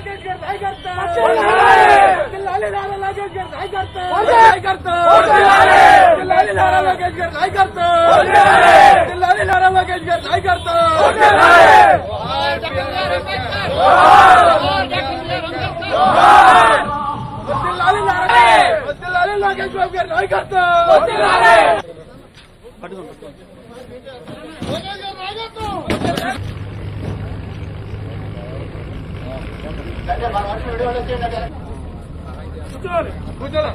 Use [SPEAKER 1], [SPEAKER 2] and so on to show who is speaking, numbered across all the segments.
[SPEAKER 1] లోకేష్ గారి నాయకత్వం జిల్లాలి నారా లోకేష్ గారి నాయకత్వం నాయకత్వం జిల్లాలి నారా లోకేష్ గారి నాయకత్వం జిల్లాలి నారా లోకేష్ గారి నాయకత్వం జిల్లాలి నారా జిల్లాలి లోకేష్ బాబు గారి నాయకత్వం కూర్చోవాలి కూర్చోవాలి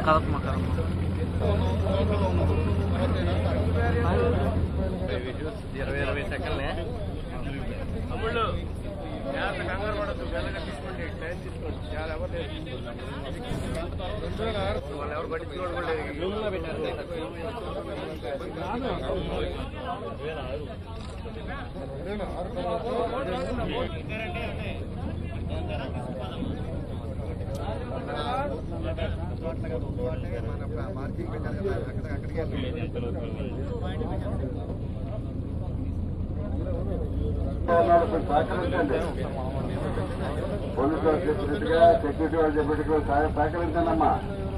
[SPEAKER 2] ఇరవై ఇరవై సెకండ్లే తమ్ముళ్ళు జాగ్రత్త కంగారు పడద్దు మెల్లగా తీసుకోండి టైం తీసుకోండి చాలా ఎవరు లేదు వాళ్ళు ఎవరు పట్టించుకోవడం కూడా లేదు రూమ్లో పెట్టారు
[SPEAKER 3] సహకరించండి పోలీసు వాళ్ళు చెప్పినట్టుగా సెక్యూరిటీ వాళ్ళు చెప్పినట్టుగా సహ- సహకరించండి అమ్మా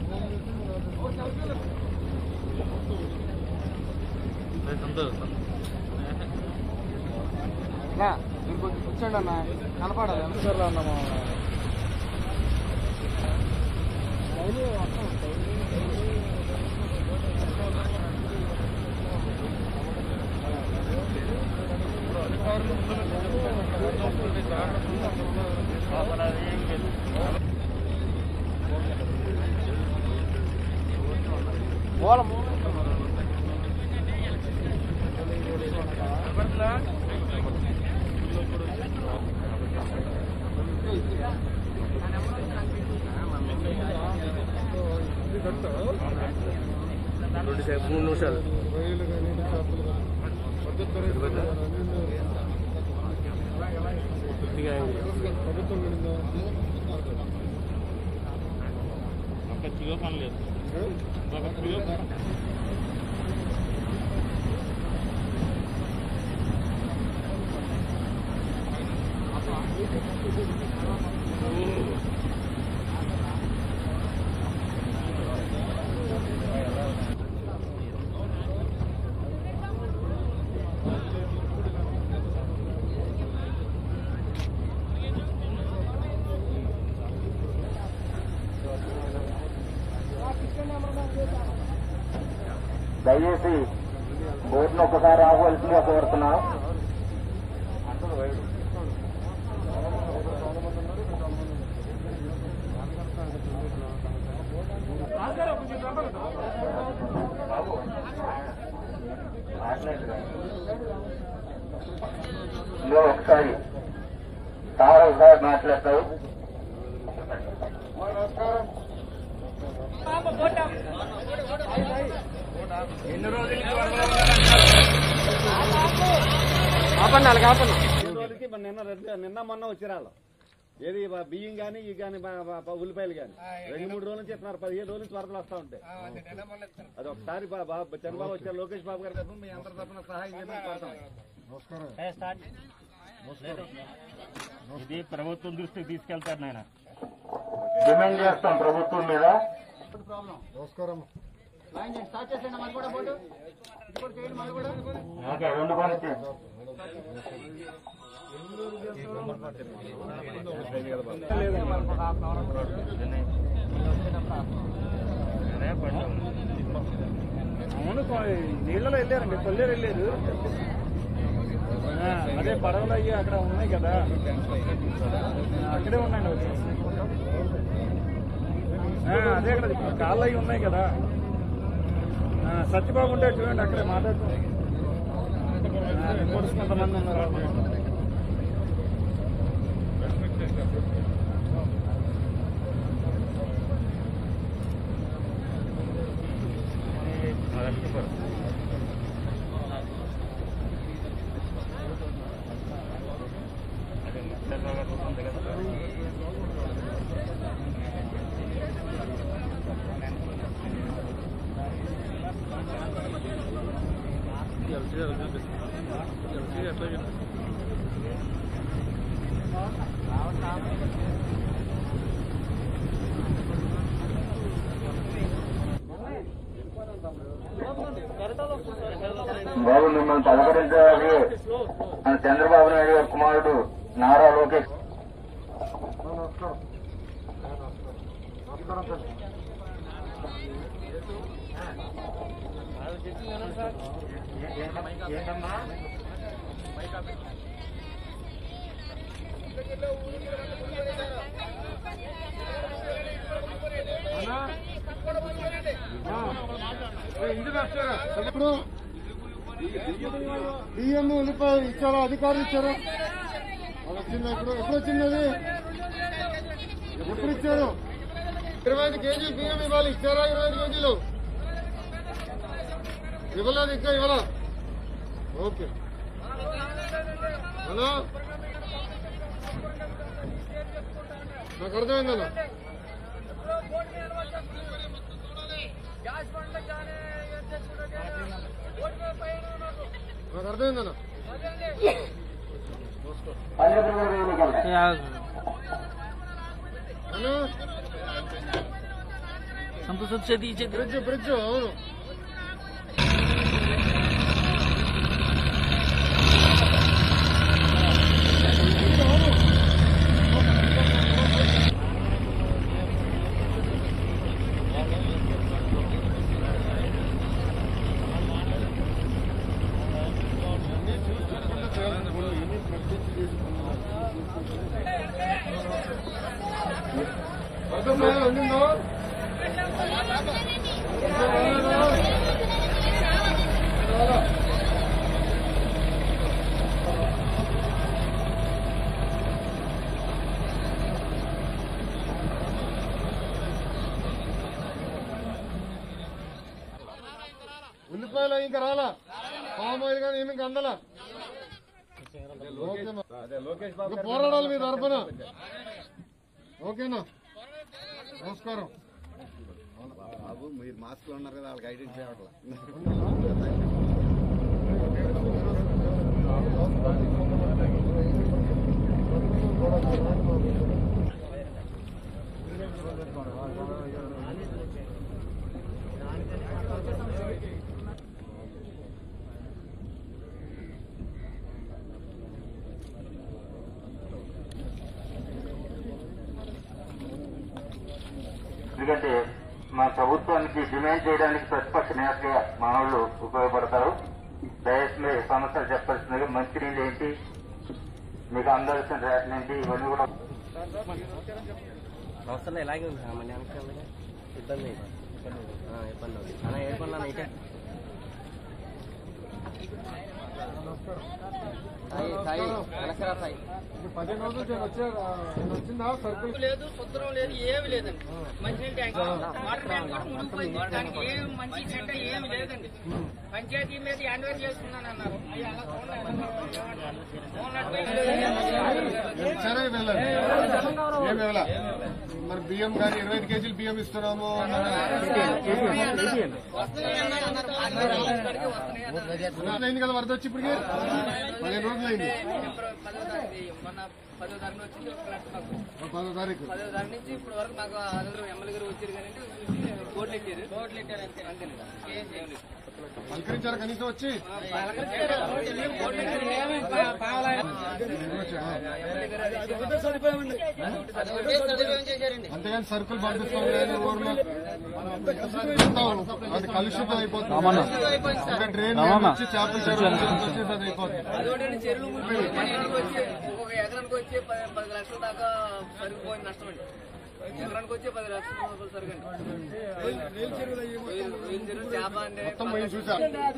[SPEAKER 1] మీరు కొంచెం కూర్చోండి అన్న కనపడాలి ఎంత అన్నా
[SPEAKER 2] రెండు సేపు మూడు నిమిషాలు కొద్దిగా
[SPEAKER 3] దయచేసి బోర్డును ఒకసారి రావాల్సిందిగా కోరుతున్నాం నువ్వు ఒకసారి సార్ ఒకసారి మాట్లాడతావు
[SPEAKER 1] ఆపండి అలాగే ఆపండి
[SPEAKER 4] రోజులకి మన నిన్న రెండు- నిన్న మొన్న వచ్చిరాళ్ళు ఏది బ- బియ్యం కానీ ఇవి కానీ ఉల్లిపాయలు కానీ రెండు మూడు రోజుల నుంచి ఇస్తున్నారు పదిహేను రోజుల నుంచి వరదలు వస్తా ఉంటాయి అది ఒకసారి బా- బా- చంద్రబాబు వచ్చారు లోకేష్ బాబు గారి తరఫున మీ అందరి తరఫున సహాయం చేయమని కోరుతాం
[SPEAKER 5] ఇది ప్రభుత్వం దృష్టికి తీసుకెళ్తారు నాయన
[SPEAKER 3] డిమాండ్ చేస్తాం ప్రభుత్వం మీద ఓకే రెండు పని చేస్తాం
[SPEAKER 4] అవును కొ- నీళ్ళలో వెళ్ళారండి కొల్లేరు వెళ్ళారు ఆ, అదే పడవలు అయ్యి అక్కడ ఉన్నాయి కదా ఆ, అక్కడే ఉన్నాయండి ఒకటి. ఆ, అదే అక్కడ కాళ్ళు అయ్యి ఉన్నాయి కదా ఆ, సత్యబాబు ఉంటే చూడండి అక్కడే మాట్లాడుతున్నాం రిపోర్ట్స్ కొంతమంది ఉన్నారు
[SPEAKER 2] ఎట్లా
[SPEAKER 3] సత్కరించాలి మన చంద్రబాబు నాయుడు గారి కుమారుడు నారా లోకేష్
[SPEAKER 1] ఇప్పుడు బియ్యం ఉల్లిపాయ ఇచ్చారా అధికారులు ఇచ్చారా అది వచ్చిందా ఇప్పుడు ఎప్పుడు వచ్చింది అది ఎప్పుడు ఇచ్చారు ఇరవై ఐదు కేజీలు బియ్యం ఇవ్వాలి ఇచ్చారా ఇరవై ఐదు కేజీలు ఇవ్వలేదు ఇంకా ఇవ్వాలా ఓకే హలో నాకు అర్థమైందన్నా నాకు అర్థమైందన్నా
[SPEAKER 3] పల్లెటూరు ఎన్నికలు
[SPEAKER 1] హలో బ్రిడ్జ్ బ్రిడ్జ్ అవును అర్థమైందా? ఉండిందో? ఉల్లిపాయలు ఇంకా రాలా పామ్ ఆయిల్ కానీ ఏమి ఇంకా అందలా ఓకేనా
[SPEAKER 4] అదే లోకేష్ బాబు
[SPEAKER 1] ఇంకా పోరాడాలి మీ తరఫున ఓకేనా నమస్కారం
[SPEAKER 4] బాబు మీరు మాస్క్ లో ఉన్నారు కదా వాళ్ళకి ఐడెంటిఫై అవ్వట్లా
[SPEAKER 3] ఎందుకంటే మన ప్రభుత్వానికి డిమాండ్ చేయడానికి ప్రతిపక్ష నేతగా మనవాళ్ళు ఉపయోగపడతారు దయచేసి మీరు సమస్యలు చెప్పాల్సిందిగా మంచినీళ్ళు ఏంటి మీకు అందాల్సిన రేషన్ ఏంటి ఇవన్నీ కూడా
[SPEAKER 6] అవసరం ఇలాగే ఉంది సామాన్య అంశాలుగా ఇబ్బంది అయితే. ఆ, ఇబ్బంది అవుతుంది అలా ఏ పనులు అయితే సాయి సాయి వెనకరా సాయి
[SPEAKER 1] పదిహేను రోజులు నేను వచ్చారు వచ్చిందా సర్కిల్
[SPEAKER 7] లేదు శుద్ధం లేదు ఏమి లేదండి మంచినీళ్ళ ట్యాంక్ వాటర్ ట్యాంక్ కూడా మునిగిపోయింది దానికి ఏం మంచి చెడ్డ ఏమి లేదండి పంచాయతీ మీద యాన్వర్ చేసుకున్నాను అన్నారు అయ్యి అలా చూడండి.
[SPEAKER 1] సరే వెళ్ళండి ఏం వెళ్ళ మరి బియ్యం కానీ ఇరవై ఐదు కేజీలు బియ్యం ఇస్తున్నాము రోజులు అయింది కదా వరద వచ్చి ఇప్పటికి పదిహేను రోజులు అయింది
[SPEAKER 7] పదో తారీఖు మొన్న పదో తారీఖు వచ్చింది ఒక లక్ష మాకు.
[SPEAKER 1] పదో తారీఖు
[SPEAKER 7] పదో తారీఖు నుంచి ఇప్పుడు వరకు మాకు అందరూ ఎమ్మెల్యే గారు వచ్చారు కానీ బోర్డులు ఎట్టారు బోర్డులు ఎట్టారు అంతే అంతేనండి ఏం చేయలేదు
[SPEAKER 1] పలకరించారు కనీసం వచ్చి అంతేగాని సరుకులు పంపిస్తాం లేదు ఊర్లో అది కలుషితం అయిపోతుంది ఇంకా డ్రైన్ వచ్చి చేపల చెరువు నుంచి వచ్చేసి అది అయిపోతుంది
[SPEAKER 7] అదొకటి చెరువులు మునిగిపోయి మన ఇంటికి వచ్చి ఒక ఎకరానికి వచ్చి పది పది లక్షల దాకా సరిపోయింది నష్టం అండి ఎకరానికి వచ్చి పది లక్షల రూపాయలు సరుకు అండి వేలు చెరువు చేప అండి
[SPEAKER 1] మొత్తం మేము చూసాం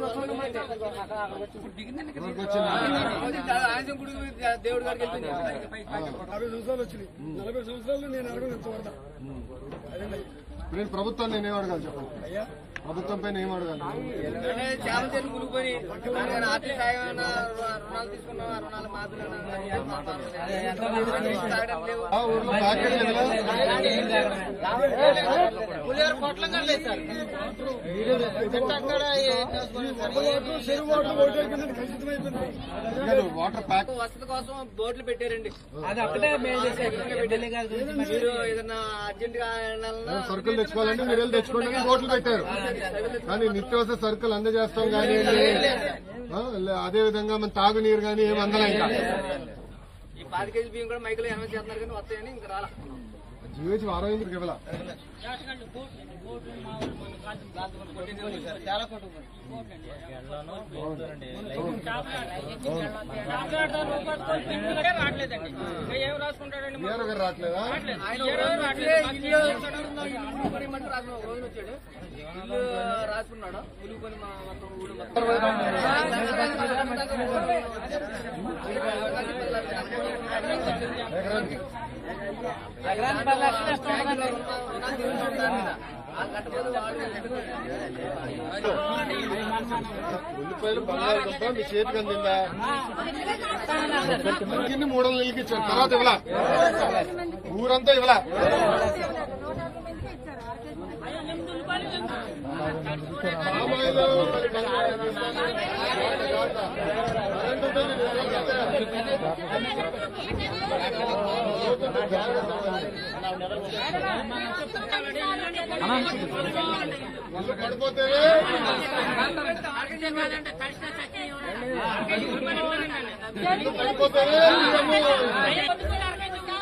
[SPEAKER 1] ఇక్కడికి వచ్చింది
[SPEAKER 7] ఆయుధం గుడి దేవుడి గారికి వెళ్తుంది
[SPEAKER 1] అరవై సంవత్సరాలు వచ్చినాయి నలభై సంవత్సరాలు నేను అడగను ఎంత వరద ఇప్పుడు నేను ప్రభుత్వాన్ని నేనేం అడగాలి చెప్పండి ప్రభుత్వం పైన ఏం అడగాలి
[SPEAKER 7] అంటే చేపల చెరువు మునిగిపోయి దానికి ఆర్థిక సాయం అయినా రుణాలు తీసుకున్నాం ఆ రుణాలు మాత్రం
[SPEAKER 1] ఆ ఊర్లో ప్యాకెట్లు
[SPEAKER 7] పులిహార పొట్లంగా లేదు సార్
[SPEAKER 1] వాటర్ ప్యాక్
[SPEAKER 7] వసతి కోసం బోట్లు పెట్టారండి అది అక్కడే మీరు ఏదైనా అర్జెంట్ గా వెళ్ళాలన్నా
[SPEAKER 1] సరుకులు తెచ్చుకోవాలంటే మీరు వెళ్ళి తెచ్చుకోండి అని బోట్లు పెట్టారు
[SPEAKER 8] కానీ నిత్యావసర సరుకులు అందజేస్తాం కానీ అదే విధంగా మన తాగునీరు కానీ ఏమి అందలే ఇంకా
[SPEAKER 7] ఈ పాతి కేజీ బియ్యం కూడా మైకులో ఎనభై చేస్తున్నారు కానీ వస్తాయని ఇంకా రాలా
[SPEAKER 8] జీవించి వారం ఎందుకు ఇవ్వాల
[SPEAKER 1] రావట్లేదండి ఏం రాసుకుంటాడండి
[SPEAKER 8] ఏరో గారు రావట్లేదా
[SPEAKER 7] ఆయన ఒక రోజు వచ్చి ఇల్లు ఇల్లు పని మట్టి రాసిన ఒక రోజు వచ్చాడు ఇల్లు రాసుకున్నాడు ఉలుగు పని మా మొత్తం ఊరు మొత్తం ఆ కట్టబోదు వాడు
[SPEAKER 8] ఉల్లిపాయలు బంగాళదుంప మీ చేతికి అందిందా కింద మూడు వందల నెలలకి ఇచ్చారు తర్వాత ఇవ్వలా ఊరంతా ఇవ్వలా పామాయిలు మరి బంగాళదుంప, కరెంటు బిల్లు ఇల్లు పడిపోతేనే ఇల్లు పడిపోతేనే ఇవ్వము.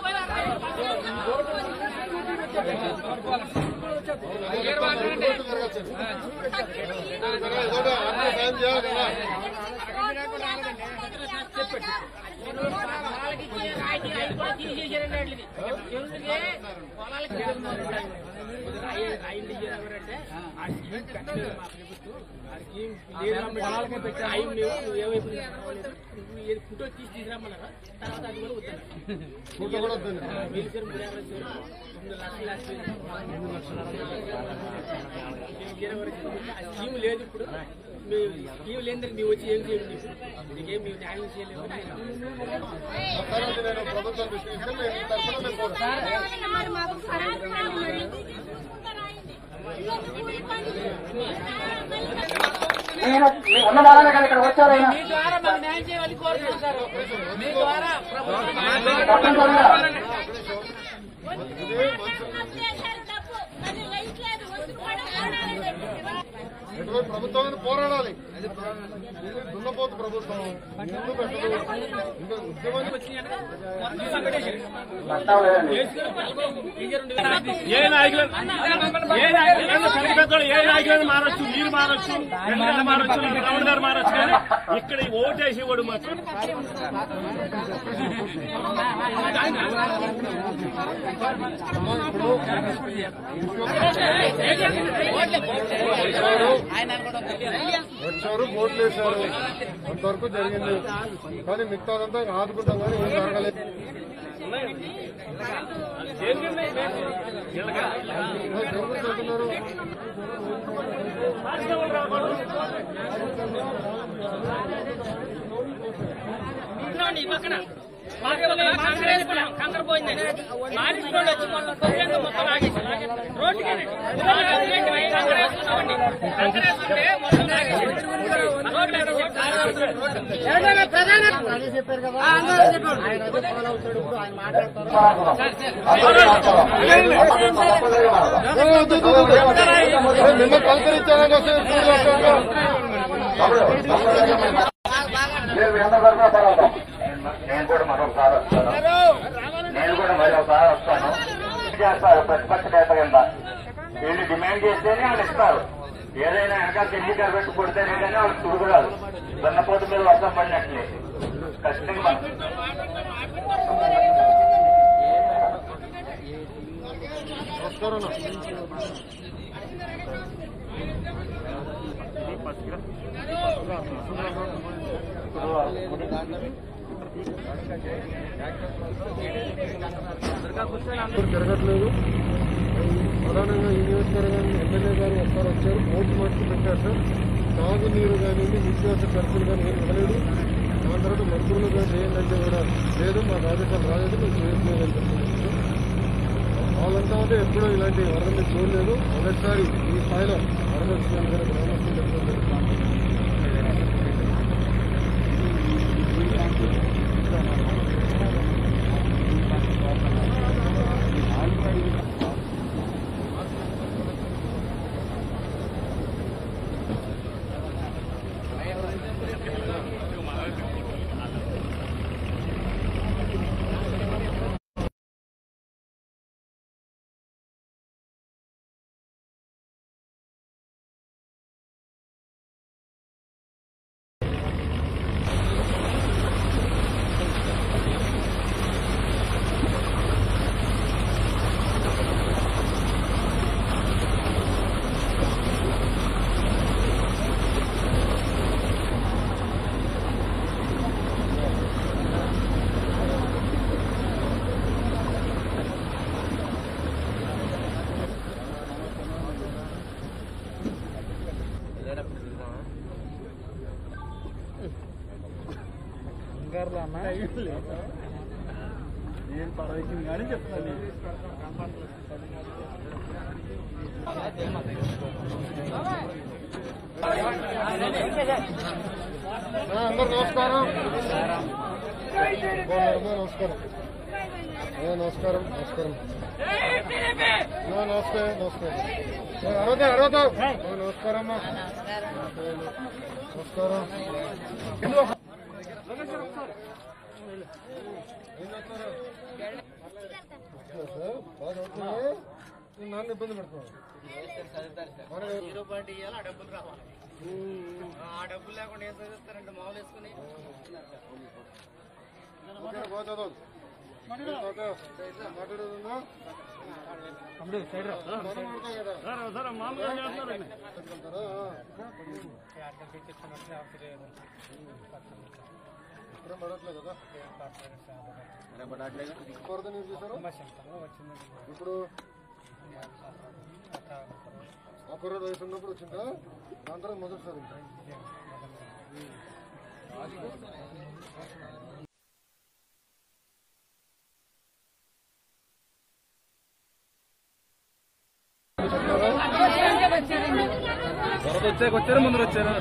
[SPEAKER 1] ఫోటో తీసి తీసుకురమ్మన్నారా తర్వాత అది కూడా వద్దాను
[SPEAKER 8] ఫోటో కూడా వద్దండి.
[SPEAKER 1] వీళ్ళిద్దరు మూడు యాభై వేలు, రెండు లక్షలు లక్షలు ఇరవై వరకు ఆ స్కీమ్ లేదు ఇప్పుడు మీ స్కీమ్ లేదని మీరు వచ్చి ఏం చేయండి మీకేం మీరు న్యాయం చేయలేము
[SPEAKER 8] తర్వాత నేను ప్రభుత్వం దృష్టికి తీసుకెళ్ళి నేను ఈ తరఫున మేము పోరాడతాం.
[SPEAKER 9] మరి మాకు కరెంట్ పని మరి
[SPEAKER 10] నేను ఉన్న వాళ్ళనే కదా ఇక్కడ వచ్చారు ఆయన
[SPEAKER 1] మీ ద్వారా మాకు న్యాయం చేయాలని కోరుతున్నాం సార్ మీ ద్వారా
[SPEAKER 10] తప్పనిసరిగా
[SPEAKER 8] ఎటువంటి ప్రభుత్వం పోరాడాలి ఇది దున్నపోతు ప్రభుత్వం ఎందుకు పెట్టదు ఇంకా ఉద్యమాన్ని
[SPEAKER 10] కష్టం లేదండి
[SPEAKER 5] ఏ నాయకులు ఏ నాయకులు పెద్ద పెద్దలు ఏ నాయకులను మారొచ్చు మీరు మారొచ్చు వెంకన్న మారొచ్చు రమణ గారు మారొచ్చు కానీ ఇక్కడ ఈ ఓటేసేవాడు మాత్రం
[SPEAKER 8] వచ్చారు ఓట్లు వేశారు అంతవరకు జరిగింది కానీ మిగతాదంతా ఆదుకుంటాం కానీ ఏం జరగలేదు జరుగుతున్నారు
[SPEAKER 1] ఈ పక్కన కాంగ్రెస్ కంకర పోయిందని మాజీ రోడ్డు వచ్చి మొత్తం కొద్దిగా మొత్తం లాగేసి రోడ్డుకి కాంగ్రెస్ ఉన్నామండి కాంగ్రెస్ ఉంటే మొత్తం లాగేసి రోడ్డు ప్రధాన
[SPEAKER 8] నిన్న పలకరించాలని వస్తే
[SPEAKER 3] నేను ఎంతవరకు పర్వతం నేను కూడా మరొకసారి వస్తాను నేను కూడా మరొకసారి వస్తాను చేస్తారు ప్రతిపక్ష నేత కింద వీళ్ళు డిమాండ్ చేస్తేనే వాళ్ళు ఇస్తారు ఏదైనా వెనకాల ఎన్నికలు పెట్టి కొడితేనే కానీ వాళ్ళు తిరుగురాదు దున్నపోతు మీద వర్షం పడినట్లే ఖచ్చితంగా మనం
[SPEAKER 8] నమస్కారం ఇప్పుడు జరగట్లేదు ప్రధానంగా ఈ నియోజకవర్గాన్ని ఎమ్మెల్యే గారు ఒకసారి వచ్చారు ఓటు మట్టుకు పెట్టారు సార్ తాగునీరు కానీ నిత్యావసర సరుకులు కానీ ఏం ఇవ్వలేదు దాని తర్వాత మంత్రులు కానీ ఏంటంటే కూడా లేదు మా రాజకీయాలు రాలేదు మేము చేయట్లేదు అని చెప్తున్నారు వాళ్ళంతా అయితే ఎప్పుడూ ఇలాంటి వరదలు చూడలేదు మొదటిసారి ఈ స్థాయిలో వరద వచ్చిందని కూడా గ్రామస్తులు చెప్తున్నారు
[SPEAKER 4] నేను పడవెక్కింది కానీ చెప్తాను నేను.
[SPEAKER 8] ఆ, అందరు నమస్కారం బాగున్నారమ్మా? నమస్కారం ఆ, నమస్కారం నమస్కారం ఆ, నమస్తే నమస్కారం ఆ, అరవతా అరవతా ఆ, నమస్కారం అమ్మా నమస్కారం సార్ బాగా చదువుతున్నావా? నేను నాన్న ఇబ్బంది పెడుతున్నాను
[SPEAKER 7] జీరో పాయింట్ ఇవ్వాలి ఆ డబ్బులు రావాలి ఆ డబ్బులు లేకుండా ఏం చదివిస్తారంటే మామూలు వేసుకుని
[SPEAKER 8] ఓకే, బాగా చదవాలి మాట్లాడేదా మాట్లాడతావు కదా
[SPEAKER 5] సరే సరే మామూలుగా చేస్తున్నారండి
[SPEAKER 8] ఇప్పుడే పడట్లేదు కదా కొరత నీరు చూసారు ఇప్పుడు ఆ కుర్రోడు వయసు ఉన్నప్పుడు వచ్చిందా దాని తర్వాత మొదటిసారి ఇంకా.
[SPEAKER 4] వరద వచ్చాక వచ్చారా ముందు వచ్చారా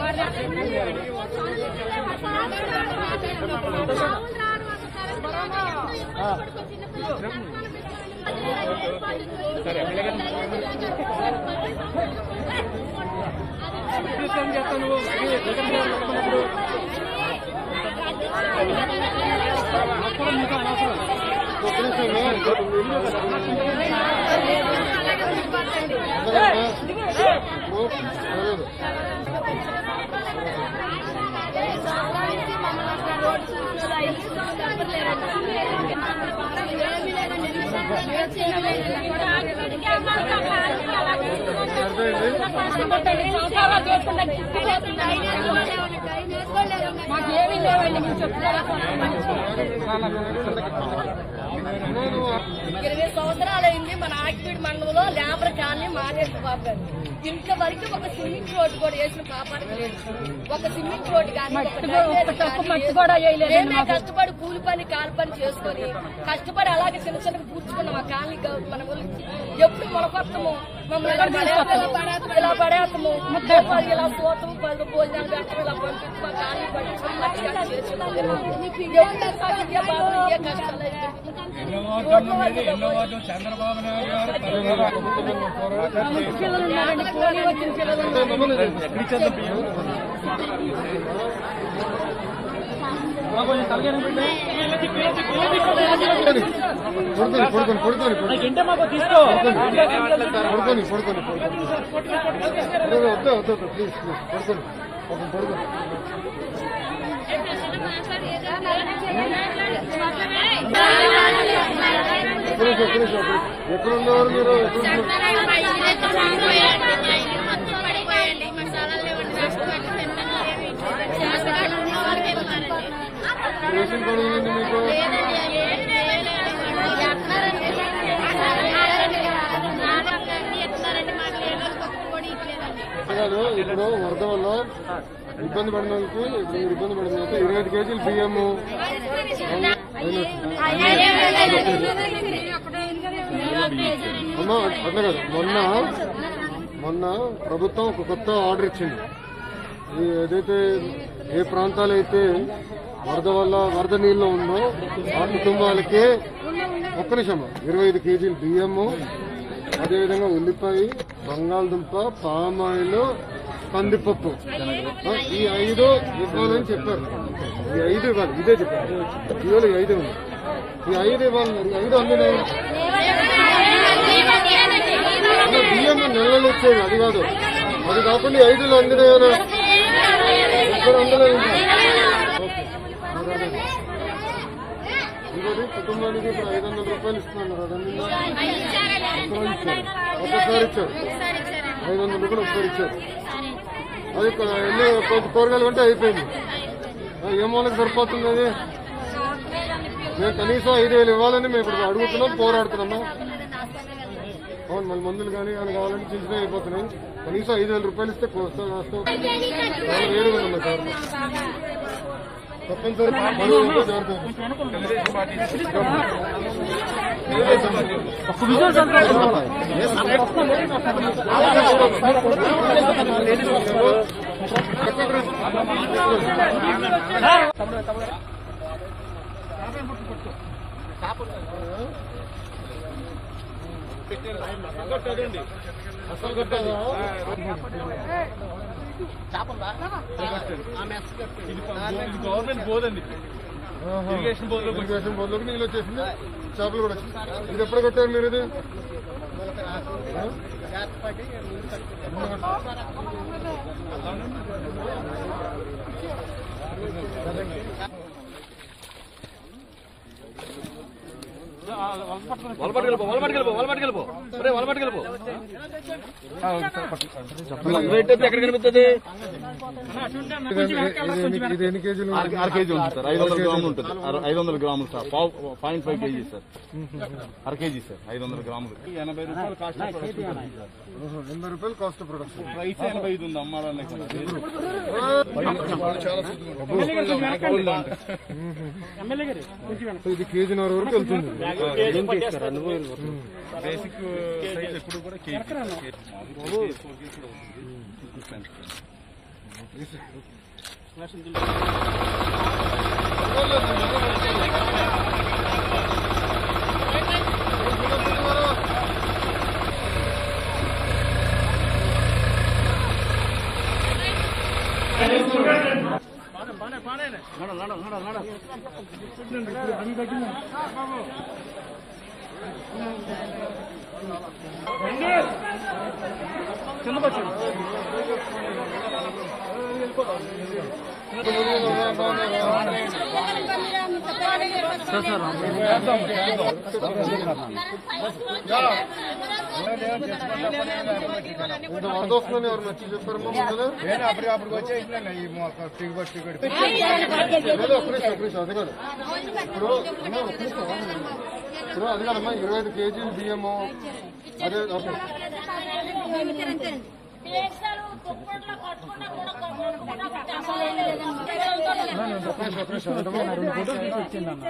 [SPEAKER 8] ఒక్క నిమిషం రా. ఇప్పుడు పర్లేదు.
[SPEAKER 9] మాకేమీ లేవండి మీరు చెప్తారా
[SPEAKER 11] ఇరవై సంవత్సరాలైంది మన ఆకిపీడి మండలంలో లేబర్ కాలనీ మానేసి బాబు గారు ఇంతవరకు ఒక సిమెంట్ రోడ్డు కూడా వేసిన పాపానికి లేదు ఒక సిమెంట్ రోడ్డు కానీ ఒక
[SPEAKER 9] మట్టి
[SPEAKER 11] డ్రైనేజ్
[SPEAKER 9] ఒక్క తప్పు
[SPEAKER 11] కానీ
[SPEAKER 9] మట్టి
[SPEAKER 11] లేదు.
[SPEAKER 9] కూడా వేయలేదండి
[SPEAKER 11] మేమే
[SPEAKER 9] మాకు.
[SPEAKER 11] కష్టపడి కూలి పని కాలు పని చేసుకొని కష్టపడి అలాగే చిన్న చిన్నగా పూడ్చుకున్నాం ఆ కాలనీ గౌ- మన గురించి ఎప్పుడు మొలకొత్తము మమ్మల్ని ఇలా పడేస్తాము, ఇలా పడేస్తాము, ఇలా పడేస్తాము పది ఇలా పోతాము పది భోజనాలు పెట్టము ఇలా పంపించి మా కాలనీ పట్టించుకొని మట్టి కానీ చేసుకున్నాం ఎప్పుడు సాగు ఇయ్యే బాధలు ఇయ్యే కష్టాలు
[SPEAKER 4] చంద్రబాబు నాయుడు గారు
[SPEAKER 9] పిల్లలు ఉన్నారండి పోనీ వచ్చిన పిల్లలు ఉన్నారు.
[SPEAKER 8] పడుకోని పడుకోని పడుకోని పడుకోని పడుకోని పడుకోని వద్దా వద్దా ప్లీజ్ ప్లీజ్ పడుకోని పాపం పడుకోని ఒక్క నిమిషం ఒక్క నిమిషం ఎక్కడ ఉన్నవారు మీరు ఎక్కడ రేషన్ కార్డు ఏంటి మీకు కాదు ఇప్పుడు వరద వల్ల ఇబ్బంది పడినందుకు ఇప్పుడు మీరు ఇబ్బంది పడినందుకు ఇరవై ఐదు కేజీలు బియ్యము అమ్మా అట్లా కాదు మొన్న మొన్న ప్రభుత్వం ఒక కొత్త ఆర్డర్ ఇచ్చింది ఈ ఏదైతే ఏ ప్రాంతాలైతే వరద వల్ల వరద నీళ్ళు ఉందో ఆ కుటుంబాలకే ఒక్క నిమిషం ఇరవై ఐదు కేజీలు బియ్యము అదేవిధంగా ఉల్లిపాయ బంగాళదుంప పామాయిల్ కందిపప్పు ఆ, ఈ ఐదు ఇవ్వాలని చెప్పారు ఈ ఐదు ఇవ్వాలి ఇదే చెప్పారు ఇవాళ ఈ ఐదు ఉంది ఈ ఐదు ఇవ్వాలి ఈ ఐదు అందినాయి అన్న, బియ్యం నెలలు వచ్చేది అది కాదు అది కాకుండా ఈ ఐదులు అందినాయనా ఎక్కడ అందలేదు ఓకే మరి అదే. ఇంకోటి కుటుంబానికి ఇప్పుడు ఐదు వందల రూపాయలు ఇస్తున్నారు అది అందిందా ఒకసారి ఇచ్చారు ఒకసారి ఇచ్చారు ఐదు వందల రూపాయలు ఒకసారి ఇచ్చారు అది కొ- ఎన్ని కొ- కూరగాయలు కొంటే అయిపోయింది ఆ, ఏ మూలకి సరిపోతుంది అది మేము కనీసం ఐదు వేలు ఇవ్వాలని మేము ఇప్పుడు అడుగుతున్నాం పోరాడుతున్నామా అవును మళ్ళీ మందులు కానీ కానీ కావాలంటే చిన్న చిన్నవి అయిపోతున్నాయి కనీసం ఐదు వేల రూపాయలు ఇస్తే కోస్తా కాస్తా చాలా వేరుగా ఉంది సార్ తప్పనిసరి పని ఉందో జరుగుతుంది. అసలు కట్టదా?
[SPEAKER 5] గవర్నమెంట్ పోదండి
[SPEAKER 8] ఆహా.
[SPEAKER 5] ఇరిగేషన్ బోర్డులో
[SPEAKER 8] ఇరిగేషన్ బోర్డులోకి నీళ్ళు వచ్చేసింది చేపలు కూడా వచ్చింది ఇది ఎప్పుడు కట్టారు మీరు ఇది ఆ?
[SPEAKER 5] వలపట్టుకెళ్ళిపో వలపట్టుకెళ్ళిపో వలపట్టుకెళ్ళిపో రే వలపట్టుకెళ్ళిపో రేట్ అయితే ఎక్కడ కనిపిస్తుంది
[SPEAKER 8] ఇది ఎన్ని- ఇది ఎన్ని- ఇది ఎన్ని కేజీలు ఉంటుంది?
[SPEAKER 5] అర కేజీ ఉంటుంది సార్ ఐదు వందల గ్రాములు ఉంటుంది అర- ఐదు వందల గ్రాములు సార్ పావు పాయింట్ ఫైవ్ కేజీ సార్ అర కేజీ సార్ ఐదు వందల గ్రాములు ఎనభై రూపాయలు కాస్ట్ ఆఫ్ ప్రొడక్షన్ ఉంటుంది సార్.
[SPEAKER 8] ఆహా, ఎనభై రూపాయలు కాస్ట్ ప్రొడక్షన్
[SPEAKER 5] ప్రైస్ ఎనభై ఐదు ఉంది అమ్మాలనే
[SPEAKER 8] సో ఇది కేజీన్నర వరకు వెళ్తుంది
[SPEAKER 5] బేసిక్ సైజ్ ఎప్పుడు కూడా కేజీ
[SPEAKER 8] ఇంత వరద వస్తుందని ఎవరు వచ్చి చెప్పారమ్మా ముందర?
[SPEAKER 1] నేను అప్పటికప్పుడు వచ్చేసినా ఈ మొక్క టికెట్ టికెట్
[SPEAKER 8] లేదు, ఒక్క నిమిషం, ఒక్క నిమిషం, అది కాదు. ఇప్పుడు అమ్మా, ఒక్క నిమిషం, ఆగండి. ఇప్పుడు అది కాదమ్మా ఇరవై ఐదు కేజీలు బియ్యము అదే ఓకే ఒక్క నిమిషం, ఒక్క నిమిషం. ఏంటమ్మా, రెండు ఫోటోలు తీసి ఇచ్చిందన్న.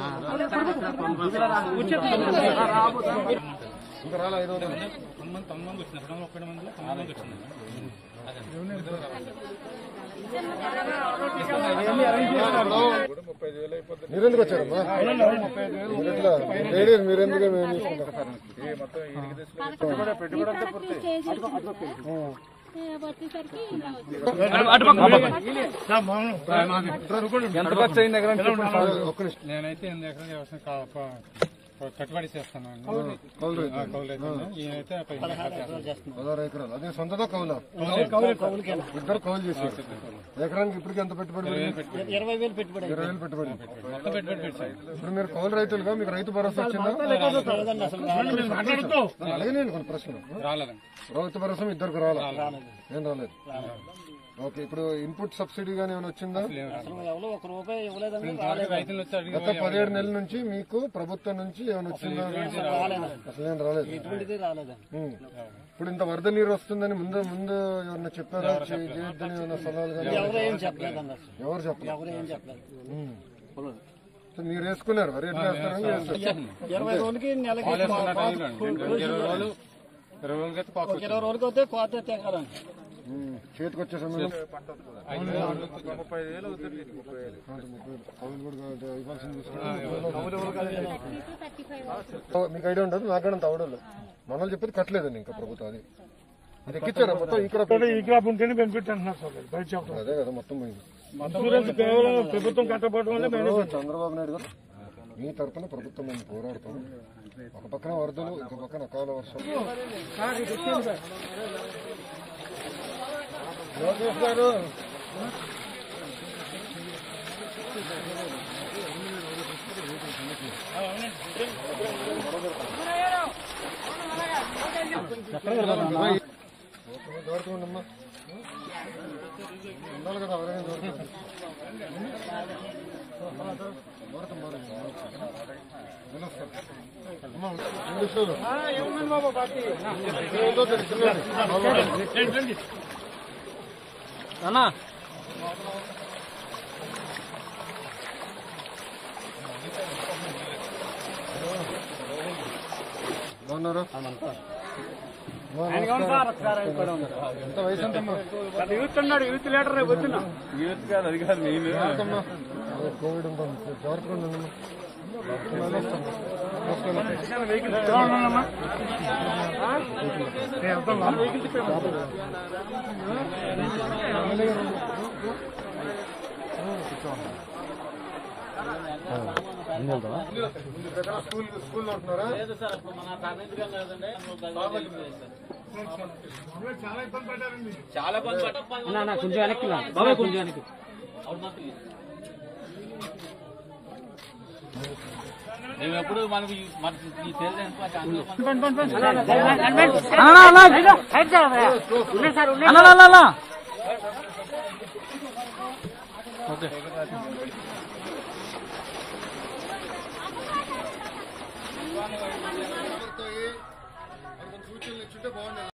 [SPEAKER 8] ఇంకా రాలే ఐదు వందలు మీరెందుకు వచ్చారమ్మా మీరు ఎట్లా లేడీస్ మీరెందుకు మేము తీసుకుంటాం
[SPEAKER 5] ఎంత ఖర్చు అయింది దగ్గర
[SPEAKER 8] ఒక్క నిమిషం
[SPEAKER 1] నేనైతే ఎనిమిది ఎకరాలు వ్యవసాయం కా- ప- ప- కట్టుబడి చేస్తాను
[SPEAKER 8] కౌలు రైతు.
[SPEAKER 1] కౌలు అయితే ఈయనైతే పదిహేను ఎకరాలు చేస్తాను.
[SPEAKER 8] పదహారు ఎకరాలు అదే సొంతదా కౌలా ఇద్దరు కౌలు చేశారు ఎకరానికి ఇప్పటికి ఎంత పెట్టుబడి పెరిగింది?
[SPEAKER 1] ఇరవై వేలు పెట్టుబడి
[SPEAKER 8] ఇరవై వేలు పెట్టుబడి
[SPEAKER 1] మొత్తం పెట్టుబడి పెట్టాను
[SPEAKER 8] ఇప్పుడు మీరు కౌలు రైతులుగా మీకు రైతు భరోసా వచ్చిందా అలాగే నేను కొన్ని ప్రశ్నలు
[SPEAKER 1] రాలేదండి
[SPEAKER 8] రైతు భరోసా ఇద్దరికి రాలా ఏం రాలేదు ఓకే ఇప్పుడు ఇన్పుట్ సబ్సిడీ గానీ ఏమైనా వచ్చిందా
[SPEAKER 1] ఎవరో ఒక రూపాయి ఇవ్వలేదండి రైతులు వచ్చి అడిగి
[SPEAKER 8] గత పదిహేడు నెలల నుంచి మీకు ప్రభుత్వం నుంచి ఏమైనా వచ్చిందా అసలు ఏం రాలేదు ఉం. ఇప్పుడు ఇంత వరద నీరు వస్తుందని ముందు ముందు ఎవరైనా చెప్పారా చే- చేయొద్దని ఏమైనా సలహాలు కానీ ఎవరు చెప్పలేదు ఉం. సో మీరు వేసుకున్నారు వరి ఎట్లా వేస్తారని వేస్తారు.
[SPEAKER 1] ఇరవై రోజులకి నెలకి ఇరవై రోజులు ఇరవై రోజులకి అయితే పాకు ఇరవై రోజులకి వస్తే కోత తెగాలండి
[SPEAKER 8] ఉం. చేతికి వచ్చే సమయంలో
[SPEAKER 1] ముప్పై వేలు అవుతుంది ముప్పై వేలు
[SPEAKER 8] కౌలు కూడా కావాలి, ఇవ్వాల్సింది తీసుకుని. ఓ, మీకు ఐడియా ఉండదు నాకు కూడా అంత అవడలేదు మనల్ని చెప్పేది కట్టలేదండి ఇంకా ప్రభుత్వం అది అది ఎక్కిచ్చారా మొత్తం ఇక్కడ
[SPEAKER 1] ఈ క్రాప్ ఉంటేనే బెనిఫిట్ అంటున్నారు సార్ బయట చెప్తారు
[SPEAKER 8] అదే కదా మొత్తం పోయింది
[SPEAKER 1] ఇన్సూరెన్స్ కేవలం ప్రభుత్వం కట్టబడడం వల్ల
[SPEAKER 8] ఇప్పుడు చంద్రబాబు నాయుడు గారు మీ తరపున ప్రభుత్వం మేము పోరాడతాం ఒక పక్కన వరదలు ఇంకో పక్కన అకాల వర్షం లోకేష్ గారు దోడుకోండమ్మా ఉండాలి కదా ఎవరైనా దోడుకోండి దూరతం దూరం వెళ్ళొస్తాం. అమ్మా, ఇంగ్లీష్లో. ఏదో తెలుసుకున్నాను.
[SPEAKER 1] అన్నా
[SPEAKER 8] బాగున్నారా ఎంత వయసు ఎంతమ్మా
[SPEAKER 5] యూత్ ఉన్నాడు యూత్ లీడర్ రేపు వచ్చిన యూత్ కాదు అది కాదు నేను
[SPEAKER 8] ఎంతమ్మా అదే కోవిడ్ ఉంటుంది జాగ్రత్తగా ఉండండి స్కూల్ స్కూల్లో ఉంటున్నారా
[SPEAKER 5] చాలా బంద్
[SPEAKER 6] కొంచెం వెనక్కి బాబాయ్ కొంచెం వెనక్కి
[SPEAKER 5] మేము ఎప్పుడు మనకు మనకి ఈ
[SPEAKER 8] సూచనలు ఇచ్చుంటే బాగుండేది